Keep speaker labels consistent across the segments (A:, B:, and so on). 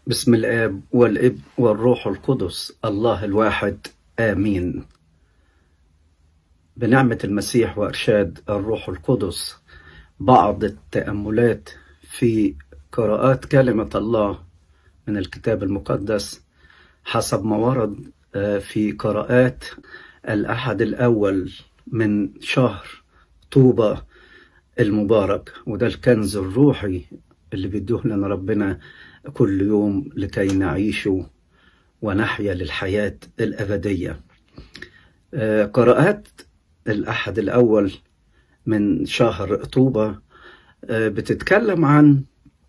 A: بسم الآب والابن والروح القدس الله الواحد آمين بنعمة المسيح وإرشاد الروح القدس بعض التأملات في قراءات كلمة الله من الكتاب المقدس حسب ما ورد في قراءات الأحد الأول من شهر طوبة المبارك وده الكنز الروحي اللي بيدوه لنا ربنا كل يوم لكي نعيشه ونحيا للحياة الأبدية قراءات الأحد الأول من شهر طوبة بتتكلم عن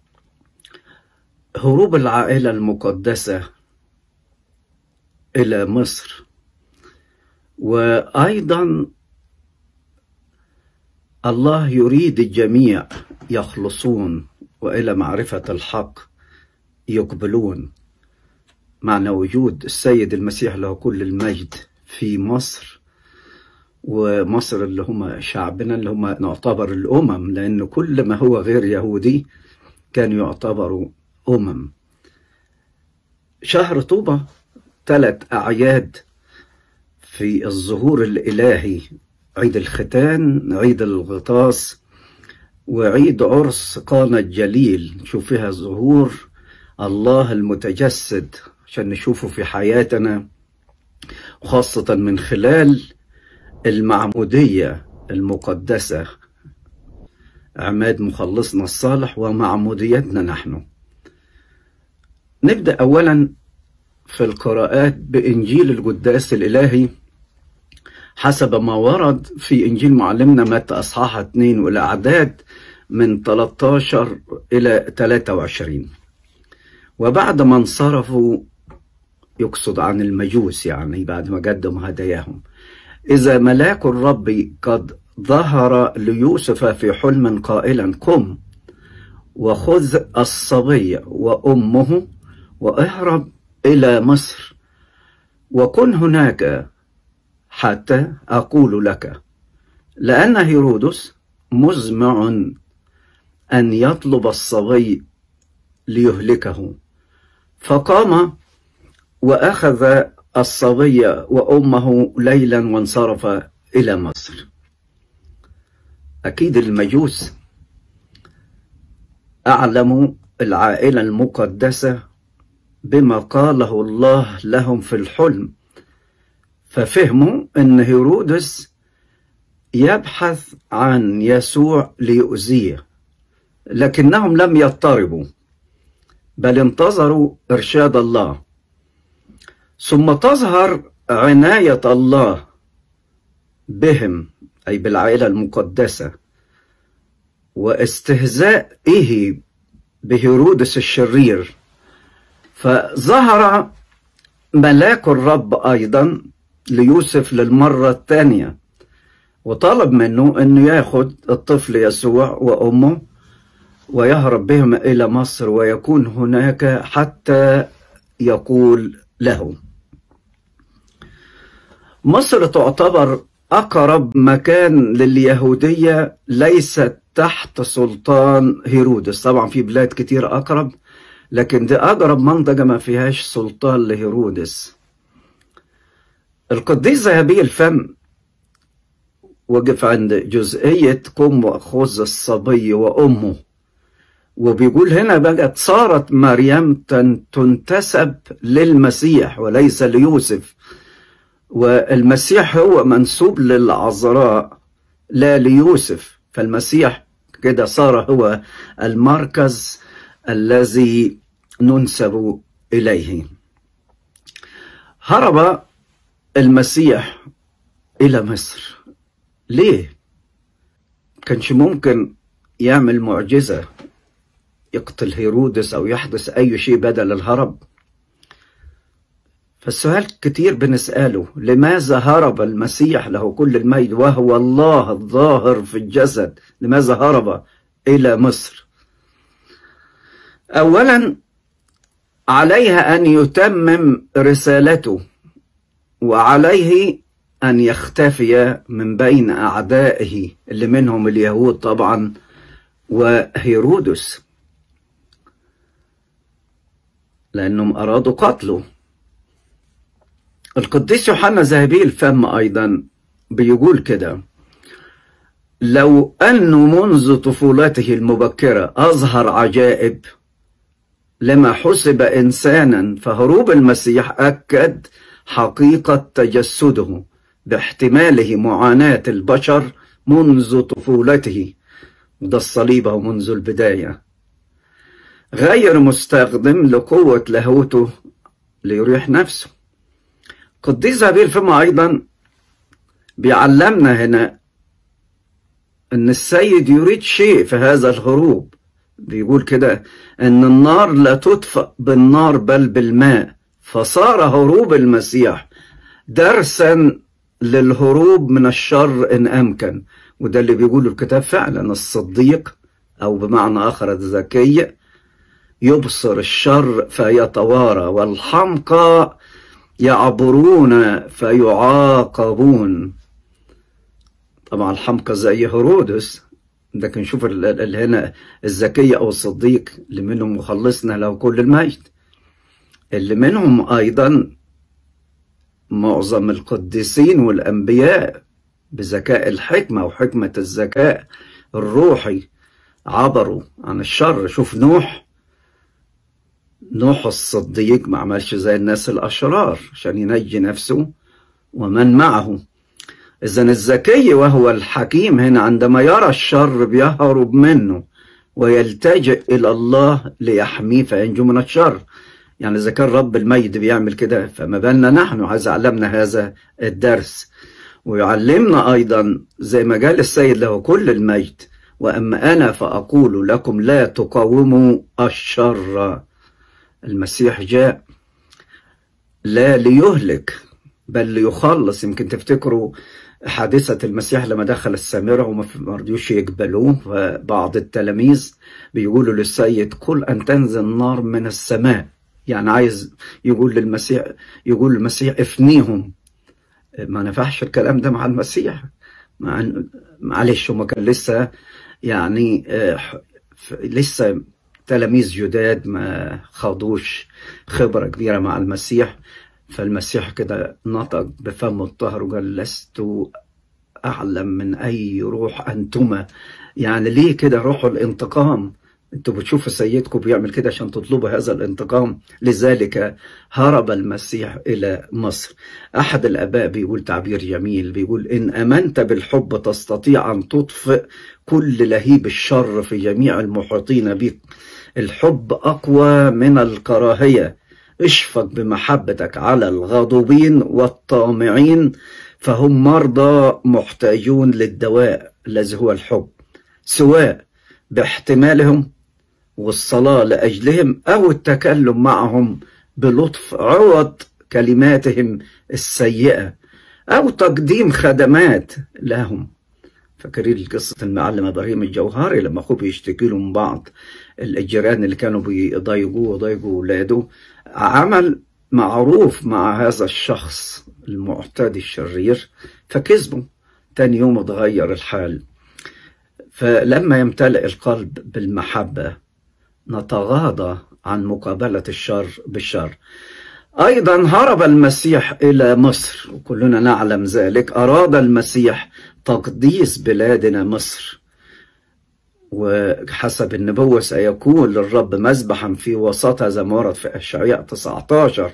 A: هروب العائلة المقدسة إلى مصر وأيضا الله يريد الجميع يخلصون والى معرفه الحق يقبلون معنى وجود السيد المسيح له كل المجد في مصر ومصر اللي هم شعبنا اللي هم نعتبر الامم لان كل ما هو غير يهودي كانوا يعتبروا امم شهر طوبة ثلاث اعياد في الظهور الالهي عيد الختان عيد الغطاس وعيد عرس قانا الجليل نشوف فيها ظهور الله المتجسد عشان نشوفه في حياتنا وخاصة من خلال المعمودية المقدسة عماد مخلصنا الصالح ومعموديتنا نحن نبدأ أولا في القراءات بإنجيل القداس الإلهي حسب ما ورد في إنجيل معلمنا متى أصحاح 2 والأعداد من 13 إلى 23 وبعد ما انصرفوا يقصد عن المجوس يعني بعد ما قدموا هداياهم إذا ملاك الرب قد ظهر ليوسف في حلم قائلا قم وخذ الصبي وأمه واهرب إلى مصر وكن هناك حتى أقول لك لأن هيرودس مزمع أن يطلب الصبي ليهلكه فقام وأخذ الصبي وأمه ليلا وانصرف إلى مصر أكيد المجوس أعلموا العائلة المقدسة بما قاله الله لهم في الحلم ففهموا ان هيرودس يبحث عن يسوع ليؤذيه لكنهم لم يضطربوا بل انتظروا ارشاد الله ثم تظهر عنايه الله بهم اي بالعائله المقدسه واستهزائه بهيرودس الشرير فظهر ملاك الرب ايضا ليوسف للمرة الثانية وطلب منه أنه ياخد الطفل يسوع وأمه ويهرب بهم إلى مصر ويكون هناك حتى يقول له مصر تعتبر أقرب مكان لليهودية ليست تحت سلطان هيرودس طبعا في بلاد كتير أقرب لكن دي أقرب منطقة ما فيهاش سلطان لهيرودس القديس ذهبي الفم وقف عند جزئية قم وخذ الصبي وأمه وبيقول هنا بقت صارت مريم تنتسب للمسيح وليس ليوسف والمسيح هو منسوب للعذراء لا ليوسف فالمسيح كده صار هو المركز الذي ننسب إليه هرب المسيح إلى مصر ليه؟ كانش ممكن يعمل معجزة يقتل هيرودس أو يحدث أي شيء بدل الهرب فالسؤال كتير بنسأله لماذا هرب المسيح له كل المجد وهو الله الظاهر في الجسد لماذا هرب إلى مصر أولا عليها أن يتمم رسالته وعليه أن يختفي من بين أعدائه اللي منهم اليهود طبعا وهيرودس لأنهم أرادوا قتله القديس يوحنا ذهبي الفم أيضا بيقول كده لو أنه منذ طفولته المبكرة أظهر عجائب لما حسب إنسانا فهروب المسيح أكد حقيقة تجسده باحتماله معاناة البشر منذ طفولته وده الصليب منذ البداية غير مستخدم لقوة لاهوته ليريح نفسه قديس هابيل فيما أيضا بيعلمنا هنا أن السيد يريد شيء في هذا الهروب بيقول كده أن النار لا تطفأ بالنار بل بالماء فصار هروب المسيح درسا للهروب من الشر إن أمكن وده اللي بيقوله الكتاب فعلا الصديق أو بمعنى آخر الذكي يبصر الشر فيتوارى والحمقى يعبرون فيعاقبون طبعا الحمقى زي هرودس لكن شوف اللي هنا الذكية أو الصديق اللي منهم مخلصنا له كل المجد اللي منهم أيضا معظم القديسين والأنبياء بذكاء الحكمة وحكمة الذكاء الروحي عبروا عن الشر شوف نوح نوح الصديق ما عملش زي الناس الأشرار عشان ينجي نفسه ومن معه إذا الذكي وهو الحكيم هنا عندما يرى الشر بيهرب منه ويلتجئ إلى الله ليحميه فينجو من الشر يعني إذا كان رب المجد بيعمل كده فما بالنا نحن عايز علمنا هذا الدرس ويعلمنا أيضا زي ما قال السيد له كل المجد وأما أنا فأقول لكم لا تقاوموا الشر المسيح جاء لا ليهلك بل ليخلص يمكن تفتكروا حادثة المسيح لما دخل السامرة وما رضيوش يقبلوه فبعض التلاميذ بيقولوا للسيد قل أن تنزل نار من السماء يعني عايز يقول للمسيح يقول للمسيح افنيهم ما نفعش الكلام ده مع المسيح مع معلش هما كان لسه يعني لسه تلاميذ جداد ما خاضوش خبرة كبيرة مع المسيح فالمسيح كده نطق بفمه الطاهر وقال لست أعلم من أي روح أنتما يعني ليه كده روح الانتقام انتوا بتشوفوا سيدكم بيعمل كده عشان تطلبوا هذا الانتقام لذلك هرب المسيح إلى مصر أحد الآباء بيقول تعبير جميل بيقول إن أمنت بالحب تستطيع أن تطفئ كل لهيب الشر في جميع المحيطين بك الحب أقوى من الكراهية اشفق بمحبتك على الغاضبين والطامعين فهم مرضى محتاجون للدواء الذي هو الحب سواء باحتمالهم والصلاة لأجلهم أو التكلم معهم بلطف عوض كلماتهم السيئة أو تقديم خدمات لهم فاكرين قصة المعلم إبراهيم الجوهري لما أخوه بيشتكي له من بعض الجيران اللي كانوا بيضايقوه وضايقوا ولاده عمل معروف مع هذا الشخص المعتدي الشرير فكذبه تاني يوم اتغير الحال فلما يمتلئ القلب بالمحبة نتغاضى عن مقابلة الشر بالشر أيضا هرب المسيح إلى مصر وكلنا نعلم ذلك أراد المسيح تقديس بلادنا مصر وحسب النبوة سيكون للرب مذبحا في وسطها زي ما ورد في أشعياء 19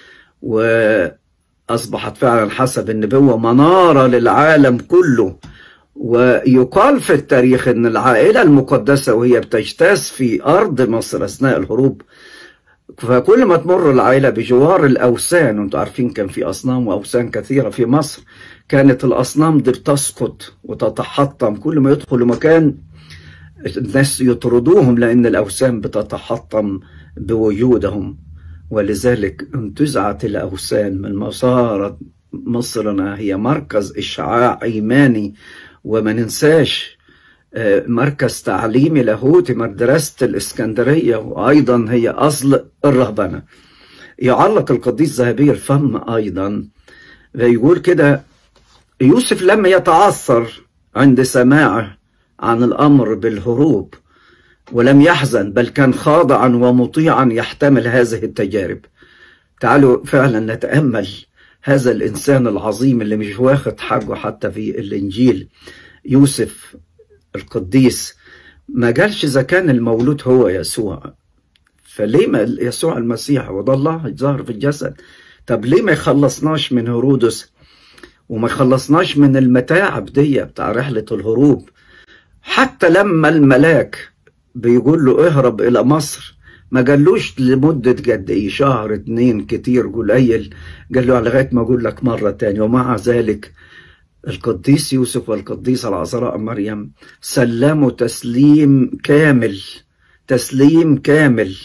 A: وأصبحت فعلا حسب النبوة منارة للعالم كله ويقال في التاريخ أن العائلة المقدسة وهي بتجتاز في أرض مصر أثناء الهروب فكل ما تمر العائلة بجوار الأوثان وانتم عارفين كان في أصنام وأوثان كثيرة في مصر كانت الأصنام دي تسقط وتتحطم كل ما يدخلوا مكان الناس يطردوهم لأن الأوثان بتتحطم بوجودهم ولذلك انتزعت الأوثان من مصارة مصرنا هي مركز إشعاع إيماني وما ننساش مركز تعليمي لاهوتي مدرسة الإسكندرية وأيضا هي أصل الرهبنة يعلق القديس ذهبي الفم أيضا بيقول كده يوسف لم يتعثر عند سماعه عن الأمر بالهروب ولم يحزن بل كان خاضعا ومطيعا يحتمل هذه التجارب تعالوا فعلا نتأمل هذا الإنسان العظيم اللي مش واخد حقه حتى في الإنجيل يوسف القديس ما قالش إذا كان المولود هو يسوع فليه ما يسوع المسيح وده الله ظهر في الجسد طب ليه ما يخلصناش من هرودس وما يخلصناش من المتاعب دي بتاع رحلة الهروب حتى لما الملاك بيقول له اهرب إلى مصر ما قالوش لمدة قد ايه شهر اتنين كتير قليل قال له لغاية ما اقول لك مرة تانية ومع ذلك القديس يوسف والقديسة العذراء مريم سلموا تسليم كامل تسليم كامل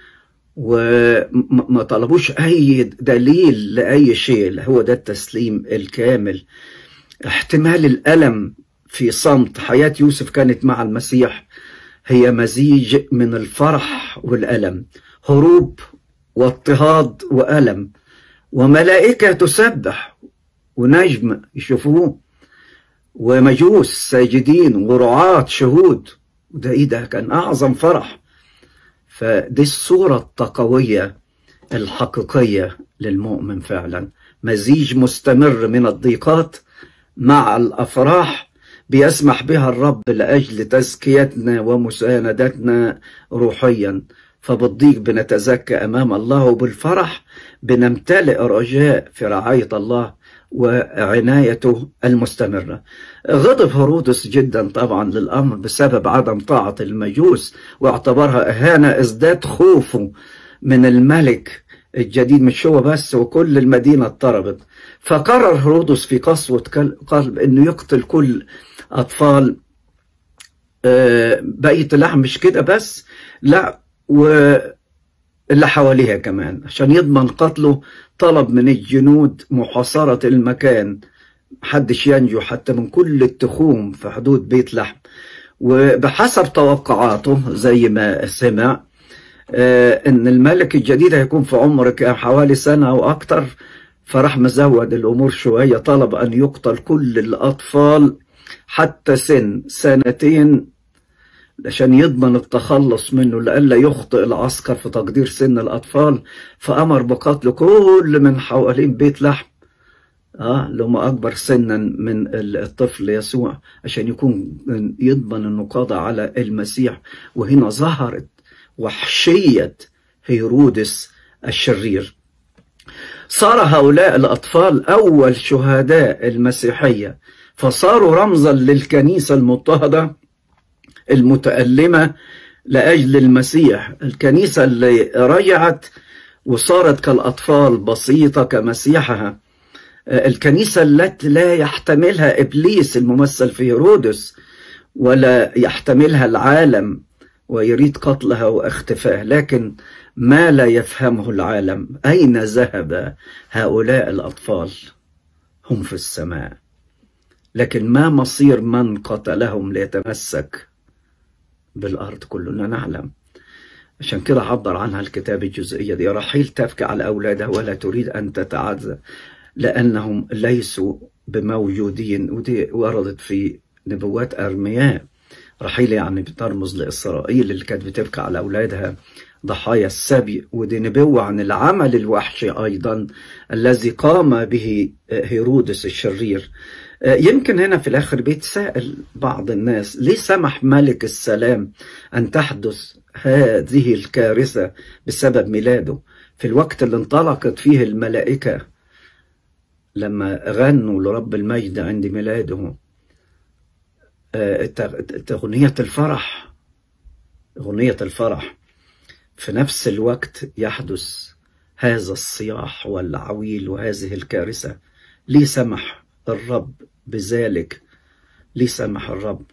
A: وما طلبوش اي دليل لاي شيء هو ده التسليم الكامل احتمال الالم في صمت حياه يوسف كانت مع المسيح هي مزيج من الفرح والالم هروب واضطهاد والم وملائكه تسبح ونجم يشوفوه ومجوس ساجدين ورعاة شهود وده ايه ده كان اعظم فرح فدي الصورة التقوية الحقيقية للمؤمن فعلا مزيج مستمر من الضيقات مع الأفراح بيسمح بها الرب لأجل تزكيتنا ومساندتنا روحيا فبالضيق بنتزكى أمام الله وبالفرح بنمتلئ رجاء في رعاية الله وعنايته المستمرة غضب هرودس جدا طبعا للأمر بسبب عدم طاعة المجوس واعتبرها إهانة ازداد خوفه من الملك الجديد مش هو بس وكل المدينة اضطربت فقرر هرودس في قسوة قلب انه يقتل كل اطفال بقية اللحم مش كده بس لا واللي حواليها كمان عشان يضمن قتله طلب من الجنود محاصرة المكان محدش ينجو حتى من كل التخوم في حدود بيت لحم وبحسب توقعاته زي ما سمع ان الملك الجديد هيكون في عمر حوالي سنة او اكتر فراح مزود الامور شوية طلب ان يقتل كل الاطفال حتى سن سنتين عشان يضمن التخلص منه لئلا يخطئ العسكر في تقدير سن الأطفال فأمر بقتل كل من حوالين بيت لحم آه اللي هم أكبر سنا من الطفل يسوع عشان يكون يضمن أنه قضى على المسيح وهنا ظهرت وحشية هيرودس الشرير صار هؤلاء الأطفال أول شهداء المسيحية فصاروا رمزا للكنيسة المضطهدة المتألمة لأجل المسيح الكنيسة اللي رجعت وصارت كالأطفال بسيطة كمسيحها الكنيسة التي لا يحتملها إبليس الممثل في هيرودس ولا يحتملها العالم ويريد قتلها واختفاء لكن ما لا يفهمه العالم أين ذهب هؤلاء الأطفال هم في السماء لكن ما مصير من قتلهم ليتمسك بالأرض كلنا نعلم عشان كده عبر عنها الكتاب الجزئية دي رحيل تبكي على أولادها ولا تريد أن تتعزى لأنهم ليسوا بموجودين ودي وردت في نبوات أرمياء رحيل يعني بترمز لإسرائيل اللي كانت بتبكي على أولادها ضحايا السبي ودي نبوة عن العمل الوحشي أيضا الذي قام به هيرودس الشرير يمكن هنا في الآخر بيتساءل بعض الناس ليه سمح ملك السلام أن تحدث هذه الكارثة بسبب ميلاده في الوقت اللي انطلقت فيه الملائكة لما غنوا لرب المجد عند ميلاده أغنية الفرح أغنية الفرح في نفس الوقت يحدث هذا الصياح والعويل وهذه الكارثة ليه سمح الرب بذلك ليه سمح الرب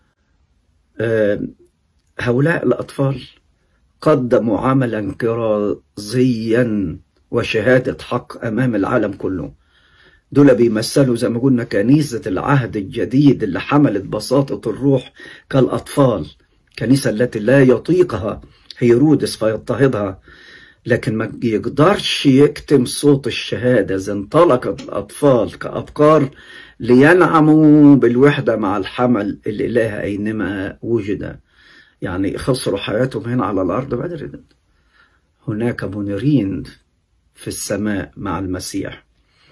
A: هؤلاء الأطفال قدموا عملا كرازيا وشهادة حق أمام العالم كله دول بيمثلوا زي ما قلنا كنيسة العهد الجديد اللي حملت بساطة الروح كالأطفال كنيسة التي لا يطيقها هيرودس فيضطهدها لكن ما يقدرش يكتم صوت الشهادة إذا انطلقت الأطفال كأبكار لينعموا بالوحدة مع الحمل الإله أينما وجد يعني خسروا حياتهم هنا على الأرض بدري هناك منيرين في السماء مع المسيح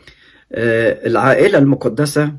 A: العائلة المقدسة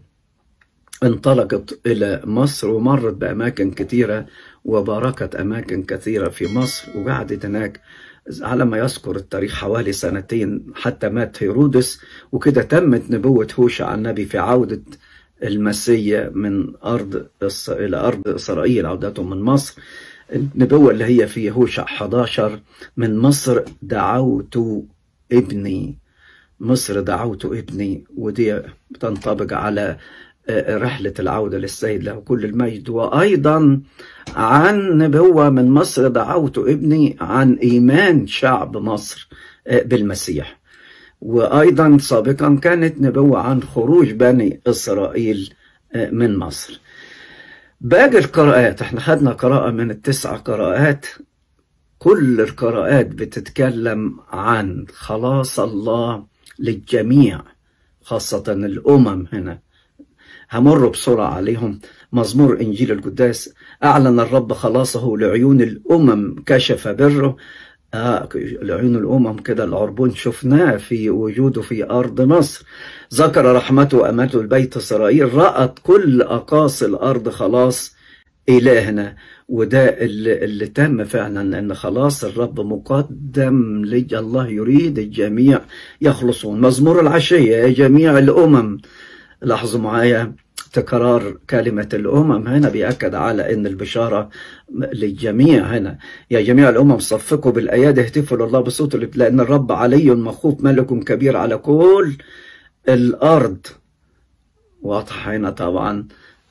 A: انطلقت إلى مصر ومرت بأماكن كثيرة وباركت أماكن كثيرة في مصر وقعدت هناك على ما يذكر التاريخ حوالي سنتين حتى مات هيرودس وكده تمت نبوة هوشع النبي في عودة المسيا من أرض إلى أرض إسرائيل عودته من مصر النبوة اللي هي في هوشع 11 من مصر دعوت ابني مصر دعوت ابني ودي بتنطبق على رحلة العودة للسيد له كل المجد وأيضا عن نبوة من مصر دعوت ابني عن إيمان شعب مصر بالمسيح وأيضا سابقا كانت نبوة عن خروج بني إسرائيل من مصر باقي القراءات احنا خدنا قراءة من التسع قراءات كل القراءات بتتكلم عن خلاص الله للجميع خاصة الأمم هنا همر بسرعة عليهم مزمور إنجيل القداس أعلن الرب خلاصه لعيون الأمم كشف بره آه لعيون الأمم كده العربون شفناه في وجوده في أرض مصر ذكر رحمته وأمته البيت إسرائيل رأت كل أقاصي الأرض خلاص إلهنا وده اللي, اللي تم فعلا ان خلاص الرب مقدم لج الله يريد الجميع يخلصون مزمور العشية يا جميع الأمم لاحظوا معايا تكرار كلمة الأمم هنا بيأكد على أن البشارة للجميع هنا يا جميع الأمم صفقوا بالأيادي اهتفوا لله بصوت لأن الرب علي مخوف ملك كبير على كل الأرض واضح هنا طبعا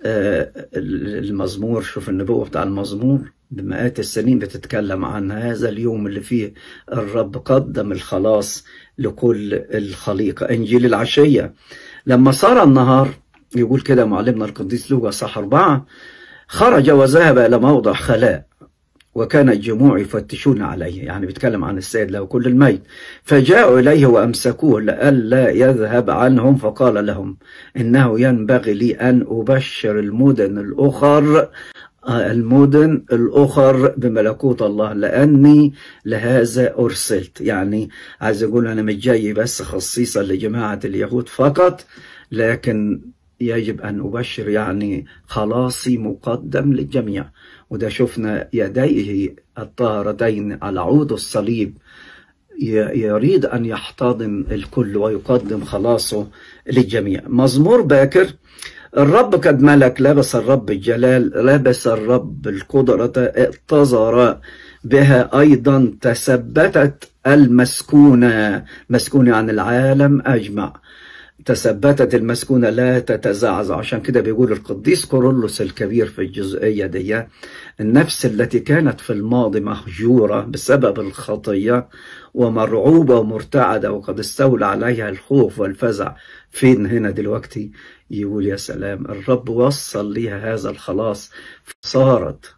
A: المزمور شوف النبوة بتاع المزمور بمئات السنين بتتكلم عن هذا اليوم اللي فيه الرب قدم الخلاص لكل الخليقة إنجيل العشية لما صار النهار يقول كده معلمنا القديس لوقا صح أربعة خرج وذهب إلى موضع خلاء وكان الجموع يفتشون عليه يعني بيتكلم عن السيد له كل الميت فجاءوا إليه وأمسكوه لئلا يذهب عنهم فقال لهم إنه ينبغي لي أن أبشر المدن الأخر المدن الأخر بملكوت الله لأني لهذا أرسلت يعني عايز أقول أنا مش جاي بس خصيصا لجماعة اليهود فقط لكن يجب أن أبشر يعني خلاصي مقدم للجميع وده شفنا يديه الطاهرتين على عود الصليب يريد أن يحتضن الكل ويقدم خلاصه للجميع مزمور باكر الرب قد ملك لبس الرب الجلال لبس الرب القدرة اتظر بها أيضا تثبتت المسكونة مسكونة عن العالم أجمع تثبتت المسكونة لا تتزعزع عشان كده بيقول القديس كورولوس الكبير في الجزئية دي النفس التي كانت في الماضي مهجورة بسبب الخطية ومرعوبة ومرتعدة وقد استولى عليها الخوف والفزع فين هنا دلوقتي يقول يا سلام الرب وصل ليها هذا الخلاص صارت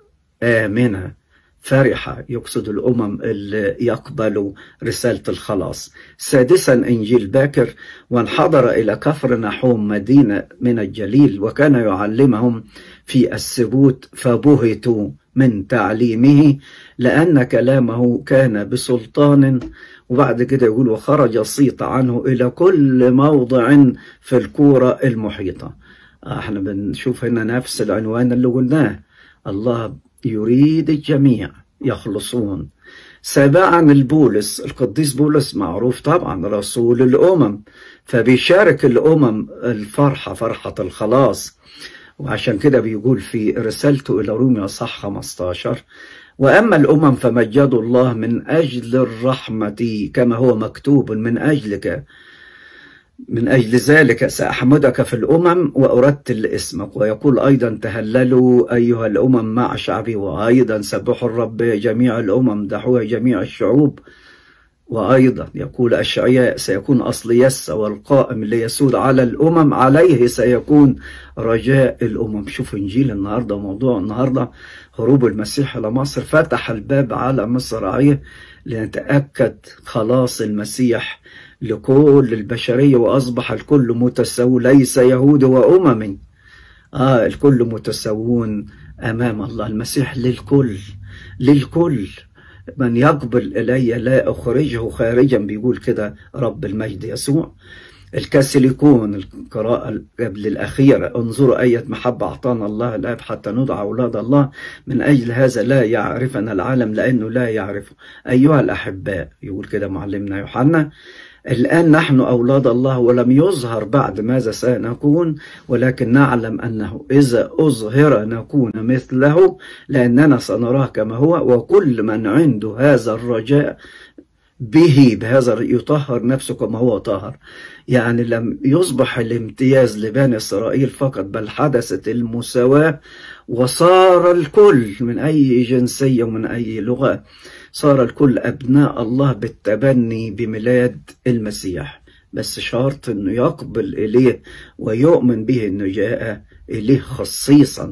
A: آمنة فرحة يقصد الأمم اللي يقبلوا رسالة الخلاص سادسا إنجيل باكر وانحدر إلى كفر نحوم مدينة من الجليل وكان يعلمهم في السبوت فبهتوا من تعليمه لأن كلامه كان بسلطان وبعد كده يقول وخرج صيت عنه إلى كل موضع في الكورة المحيطة احنا بنشوف هنا نفس العنوان اللي قلناه الله يريد الجميع يخلصون سابعا البولس القديس بولس معروف طبعا رسول الأمم فبيشارك الأمم الفرحة فرحة الخلاص وعشان كده بيقول في رسالته إلى روميا صح 15 وأما الأمم فمجدوا الله من أجل الرحمة كما هو مكتوب من أجلك من أجل ذلك سأحمدك في الأمم وأرتل اسمك ويقول أيضا تهللوا أيها الأمم مع شعبي وأيضا سبحوا الرب جميع الأمم دعوه جميع الشعوب وأيضا يقول أشعياء سيكون أصل يس والقائم اللي يسود على الأمم عليه سيكون رجاء الأمم شوف إنجيل النهاردة موضوع النهاردة هروب المسيح إلى مصر فتح الباب على مصراعيه لنتأكد خلاص المسيح لكل البشرية وأصبح الكل متساوي ليس يهود وأمم آه الكل متساوون أمام الله المسيح للكل للكل من يقبل إلي لا أخرجه خارجا بيقول كده رب المجد يسوع الكاثوليكون القراءة قبل الأخيرة انظروا أية محبة أعطانا الله الآب حتى ندعى أولاد الله من أجل هذا لا يعرفنا العالم لأنه لا يعرفه أيها الأحباء يقول كده معلمنا يوحنا الآن نحن أولاد الله ولم يظهر بعد ماذا سنكون ولكن نعلم أنه إذا أظهر نكون مثله لأننا سنراه كما هو وكل من عنده هذا الرجاء به بهذا يطهر نفسه كما هو طاهر يعني لم يصبح الامتياز لبني إسرائيل فقط بل حدثت المساواة وصار الكل من أي جنسية ومن أي لغة صار الكل أبناء الله بالتبني بميلاد المسيح بس شرط أنه يقبل إليه ويؤمن به أنه جاء إليه خصيصا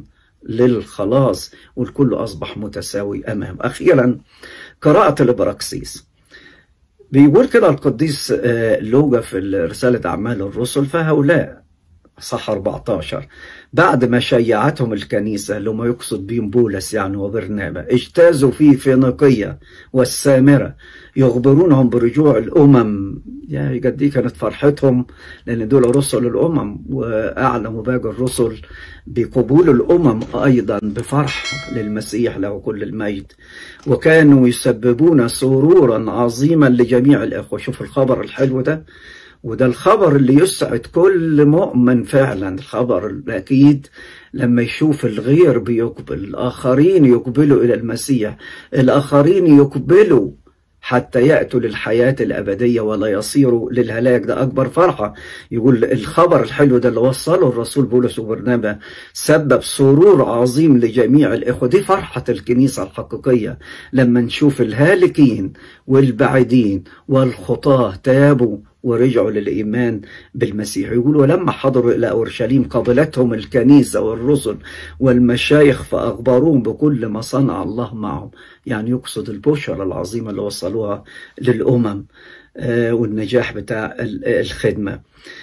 A: للخلاص والكل أصبح متساوي أمام أخيرا قراءة البراكسيس بيقول كده القديس لوجا في رسالة أعمال الرسل فهؤلاء صح 14 بعد ما شيعتهم الكنيسة اللي ما يقصد بهم بولس يعني وبرنابا اجتازوا في فينيقية والسامرة يخبرونهم برجوع الأمم يعني قد دي كانت فرحتهم لأن دول رسل الأمم وأعلموا باقي الرسل بقبول الأمم أيضا بفرح للمسيح له كل المجد وكانوا يسببون سرورا عظيما لجميع الإخوة شوف الخبر الحلو ده وده الخبر اللي يسعد كل مؤمن فعلا الخبر الأكيد لما يشوف الغير بيقبل الآخرين يقبلوا إلى المسيح الآخرين يقبلوا حتى يأتوا للحياة الأبدية ولا يصيروا للهلاك ده أكبر فرحة يقول الخبر الحلو ده اللي وصله الرسول بولس وبرنابا سبب سرور عظيم لجميع الإخوة دي فرحة الكنيسة الحقيقية لما نشوف الهالكين والبعيدين والخطاة تابوا ورجعوا للإيمان بالمسيح يقول ولما حضروا إلى أورشليم قبلتهم الكنيسة والرسل والمشايخ فأخبروهم بكل ما صنع الله معهم يعني يقصد البشرة العظيمة اللي وصلوها للأمم والنجاح بتاع الخدمة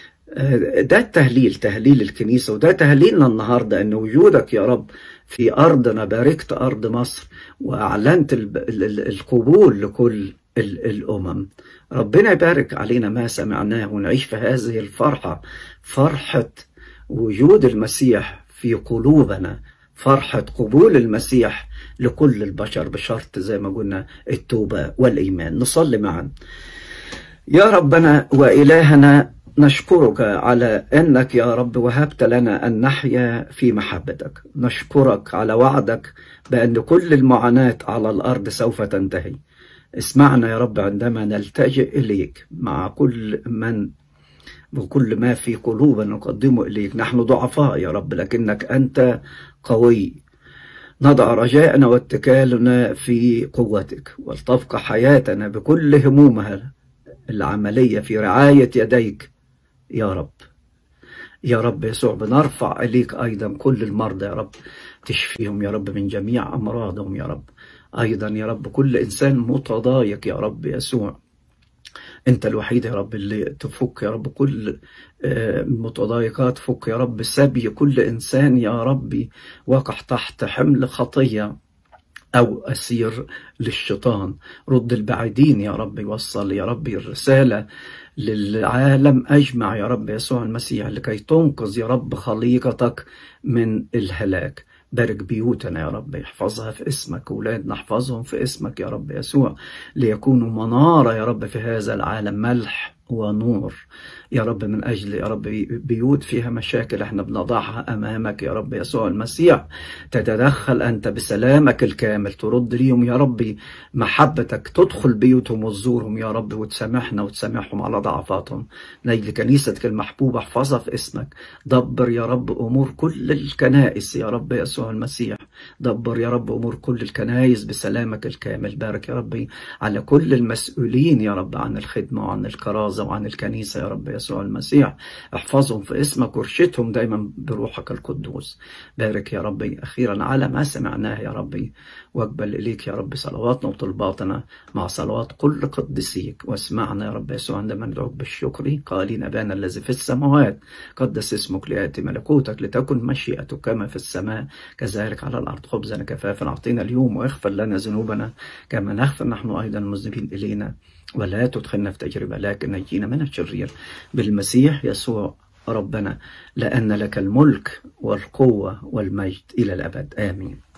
A: ده التهليل تهليل الكنيسة وده تهليلنا النهاردة أن وجودك يا رب في أرضنا باركت أرض مصر وأعلنت القبول لكل الأمم ربنا يبارك علينا ما سمعناه ونعيش في هذه الفرحة فرحة وجود المسيح في قلوبنا فرحة قبول المسيح لكل البشر بشرط زي ما قلنا التوبة والإيمان نصلي معا يا ربنا وإلهنا نشكرك على أنك يا رب وهبت لنا أن نحيا في محبتك نشكرك على وعدك بأن كل المعاناة على الأرض سوف تنتهي اسمعنا يا رب عندما نلتجئ إليك مع كل من وكل ما في قلوبنا نقدمه إليك نحن ضعفاء يا رب لكنك أنت قوي نضع رجاءنا واتكالنا في قوتك ولتبقى حياتنا بكل همومها العملية في رعاية يديك يا رب يا رب يسوع بنرفع إليك أيضا كل المرضى يا رب تشفيهم يا رب من جميع أمراضهم يا رب أيضا يا رب كل إنسان متضايق يا رب يسوع أنت الوحيد يا رب اللي تفك يا رب كل المتضايقات فك يا رب سبي كل إنسان يا ربي واقع تحت حمل خطية أو أسير للشيطان رد البعيدين يا رب وصل يا رب الرسالة للعالم أجمع يا رب يسوع المسيح لكي تنقذ يا رب خليقتك من الهلاك بارك بيوتنا يا رب احفظها في اسمك أولادنا احفظهم في اسمك يا رب يسوع ليكونوا منارة يا رب في هذا العالم ملح ونور يا رب من أجل يا رب بيوت فيها مشاكل احنا بنضعها أمامك يا رب يسوع المسيح تتدخل أنت بسلامك الكامل ترد ليهم يا ربي محبتك تدخل بيوتهم وتزورهم يا رب وتسامحنا وتسامحهم على ضعفاتهم نجل كنيستك المحبوبة احفظها في اسمك دبر يا رب أمور كل الكنائس يا رب يسوع المسيح دبر يا رب أمور كل الكنائس بسلامك الكامل بارك يا ربي على كل المسؤولين يا رب عن الخدمة وعن الكرازة الكرازة وعن الكنيسة يا رب يسوع المسيح احفظهم في اسمك وارشدهم دايما بروحك القدوس بارك يا ربي أخيرا على ما سمعناه يا ربي واقبل إليك يا رب صلواتنا وطلباتنا مع صلوات كل قدسيك واسمعنا يا رب يسوع عندما ندعوك بالشكر قالين أبانا الذي في السماوات قدس اسمك ليأتي ملكوتك لتكن مشيئتك كما في السماء كذلك على الأرض خبزنا كفافا أعطينا اليوم واغفر لنا ذنوبنا كما نغفر نحن أيضا المذنبين إلينا ولا تدخلنا في تجربة لكن نجينا من الشرير بالمسيح يسوع ربنا لأن لك الملك والقوة والمجد إلى الأبد آمين